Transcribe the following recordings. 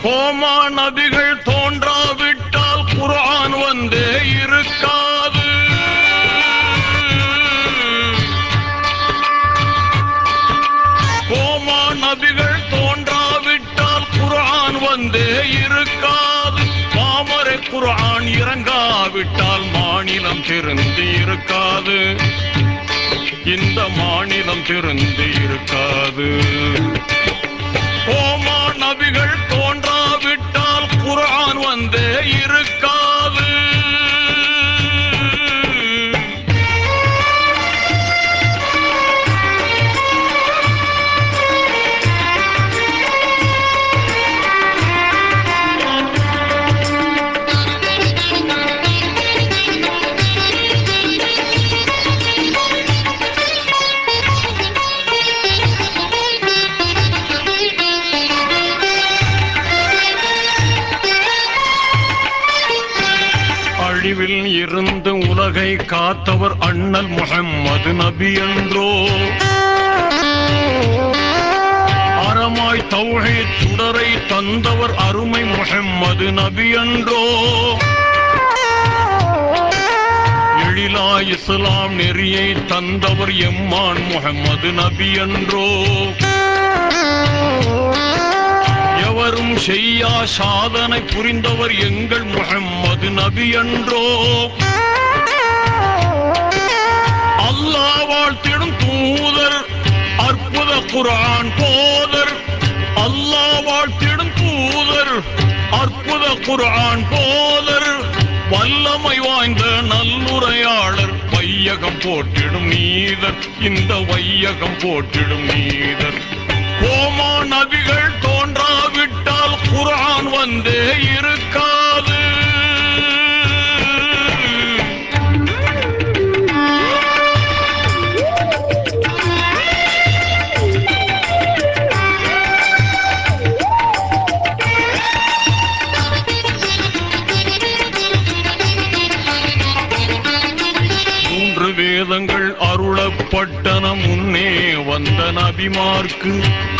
coma நபிகள் தோன்றாவிட்டால் குர்ஆன் வந்தே இருக்காது coma நபிகள் தோன்றாவிட்டால் குர்ஆன் வந்தே இருக்காது மாமரை குர்ஆன் இறங்காவிட்டால் மாநிலம் திருந்து இருக்காது இந்த மாநிலம் திருந்து இருக்காது கோமா நபிகள் தோன்றாவிட்டால் குர்ஆன் வந்தே இருக்காது அழிவில் இருந்து உலகை காத்தவர் அண்ணல் முஹம்மது நபி என்றோ அறமாய் தௌஹீத் சுடரை தந்தவர் அருமை முஹம்மது நபி என்றோ எழிலா இஸ்லாம் நெறியை தந்தவர் எம்மான் முஹம்மது நபி என்றோ எவரும் செய்யா சாதனை புரிந்தவர் எங்கள் முஹம்மது நபி என்றோ அல்லாஹ் வாழ்த்திடும் தூதர் அற்புத குர்ஆன் போதர் அல்லாஹ் வாழ்த்திடும் தூதர் அற்புத குர்ஆன் போதர் வல்லமை வாய்ந்த நல்லுரையாளர் வையகம் போட்டிடும் நீதர் இந்த வையகம் போட்டிடும் நீதர் கோமா நபிகள் தோன்றாவிட்டால் குர்ஆன் வந்தே இருக்காது மூன்று வேதங்கள் அருளப்பட்டன முன்னே வந்த நபிமார்க்கு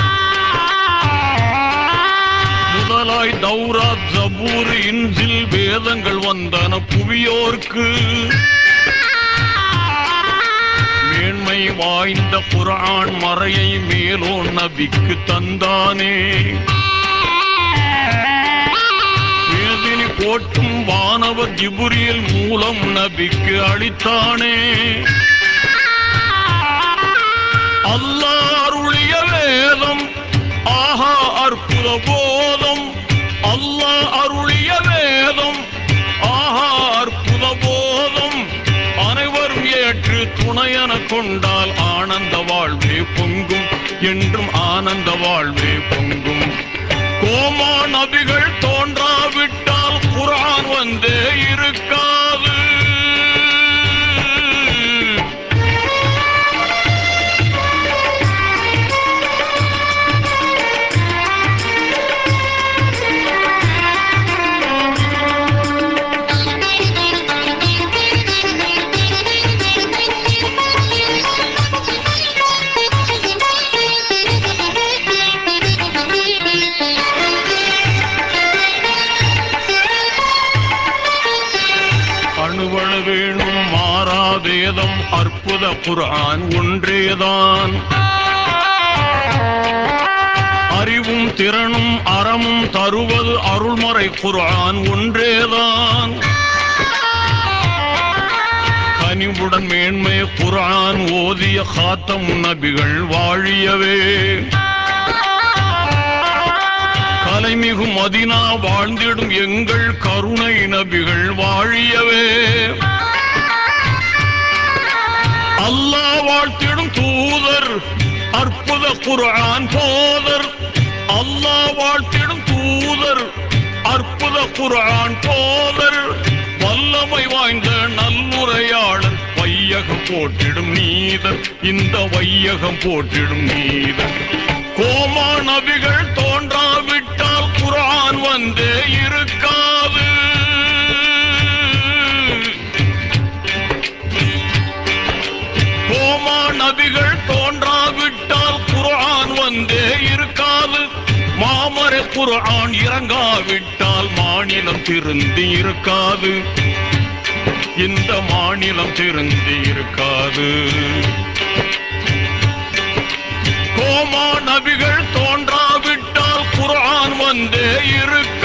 முதலாய் தௌராத் ஜபூர் இன்சில் வேதங்கள் வந்தன புவியோர்க்கு மேன்மை வாய்ந்த குர்ஆன் மறையை மேலோன் நபிக்கு தந்தானே வேதினி போட்டும் வானவர் ஜிபுரியல் மூலம் நபிக்கு அளித்தானே அல்லாஹ் அருளிய வேதம் ஆஹா அற்புத போதம் அல்லாஹ் அருளிய வேதம் ஆஹா அற்புத போதம் அனைவரும் ஏற்று துணையென கொண்டால் ஆனந்த வாழ்வே பொங்கும் என்றும் ஆனந்த வாழ்வே பொங்கும் கோமா நபிகள் தோன்றாவிட்டால் குர்ஆன் வந்தே இருக்காது அணுவள வேணும் மாறாவேதம் அற்புத குர்ஆன் ஒன்றேதான் அறிவும் திறனும் அறமும் தருவது அருள்மறை குர்ஆன் ஒன்றேதான் கனிவுடன் மேன்மை குர்ஆன் ஓதிய காத்தம் நபிகள் வாழியவே கலைமிகு மதினா வாழ்ந்திடும் எங்கள் கருணை நபிகள் வாழியவே அல்லாஹ் வாழ்த்திடும் தூதர் அற்புத குர்ஆன் போதர் அல்லாஹ் வாழ்த்திடும் தூதர் அற்புத குர்ஆன் போதர் வல்லமை வாய்ந்த நல்லுரையாளர் வையகம் போற்றிடும் நீதர் இந்த வையகம் போற்றிடும் நீதர் கோமா நபிகள் தோன்றாவிட்டால் குர்ஆன் வந்தே இருக்காது கோமா நபிகள் தோன்றாவிட்டால் குர்ஆன் வந்தே இருக்காது மாமர இவ்வாறு குர்ஆன் இறங்காவிட்டால் மாநிலம் திருந்தி இருக்காது இந்த மாநிலம் திருந்தி இருக்காது கோமா நபிகள் தோன்றாவிட்டால் குர்ஆன் வந்தே இருக்காது